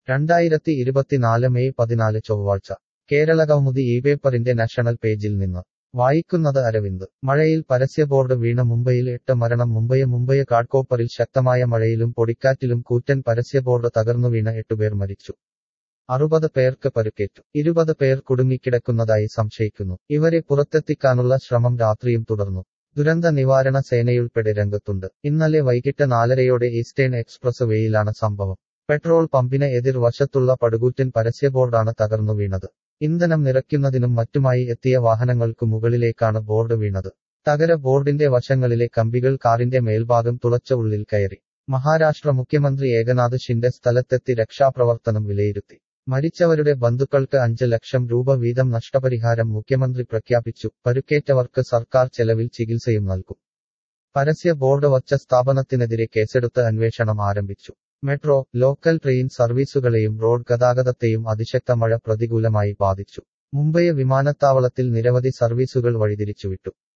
രണ്ടായിരത്തി ഇരുപത്തിനാല് മെയ് പതിനാല് ചൊവ്വാഴ്ച കേരള കൗമുദി ഈ പേപ്പറിന്റെ നാഷണൽ പേജിൽ നിന്ന് വായിക്കുന്നത് അരവിന്ദ് മഴയിൽ പരസ്യബോർഡ് വീണ മുംബൈയിൽ എട്ട് മരണം മുംബൈ മുംബൈ കാട്കോപ്പറിൽ ശക്തമായ മഴയിലും പൊടിക്കാറ്റിലും കൂറ്റൻ പരസ്യബോർഡ് തകർന്നു വീണ എട്ടുപേർ മരിച്ചു അറുപത് പേർക്ക് പരുക്കേറ്റു ഇരുപത് പേർ കുടുങ്ങിക്കിടക്കുന്നതായി സംശയിക്കുന്നു ഇവരെ പുറത്തെത്തിക്കാനുള്ള ശ്രമം രാത്രിയും തുടർന്നു ദുരന്ത നിവാരണ സേനയുൾപ്പെടെ രംഗത്തുണ്ട് ഇന്നലെ വൈകിട്ട് നാലരയോടെ ഈസ്റ്റേൺ എക്സ്പ്രസ് വേയിലാണ് സംഭവം പെട്രോൾ പമ്പിന് എതിർവശത്തുള്ള പടുകൂറ്റൻ പരസ്യബോർഡാണ് തകർന്നു വീണത് ഇന്ധനം നിറയ്ക്കുന്നതിനും മറ്റുമായി എത്തിയ വാഹനങ്ങൾക്കു മുകളിലേക്കാണ് ബോർഡ് വീണത് തകര ബോർഡിന്റെ വശങ്ങളിലെ കമ്പികൾ കാറിന്റെ മേൽഭാഗം തുളച്ച ഉള്ളിൽ കയറി മഹാരാഷ്ട്ര മുഖ്യമന്ത്രി ഏകനാഥ് ഷിൻഡെ സ്ഥലത്തെത്തി രക്ഷാപ്രവർത്തനം വിലയിരുത്തി മരിച്ചവരുടെ ബന്ധുക്കൾക്ക് അഞ്ച് ലക്ഷം രൂപ വീതം നഷ്ടപരിഹാരം മുഖ്യമന്ത്രി പ്രഖ്യാപിച്ചു പരുക്കേറ്റവർക്ക് സർക്കാർ ചെലവിൽ ചികിത്സയും നൽകും പരസ്യ ബോർഡ് വച്ച സ്ഥാപനത്തിനെതിരെ കേസെടുത്ത് അന്വേഷണം ആരംഭിച്ചു മെട്രോ ലോക്കൽ ട്രെയിൻ സർവീസുകളെയും റോഡ് ഗതാഗതത്തെയും അതിശക്ത മഴ പ്രതികൂലമായി ബാധിച്ചു മുംബൈ വിമാനത്താവളത്തിൽ നിരവധി സർവീസുകൾ വഴിതിരിച്ചുവിട്ടു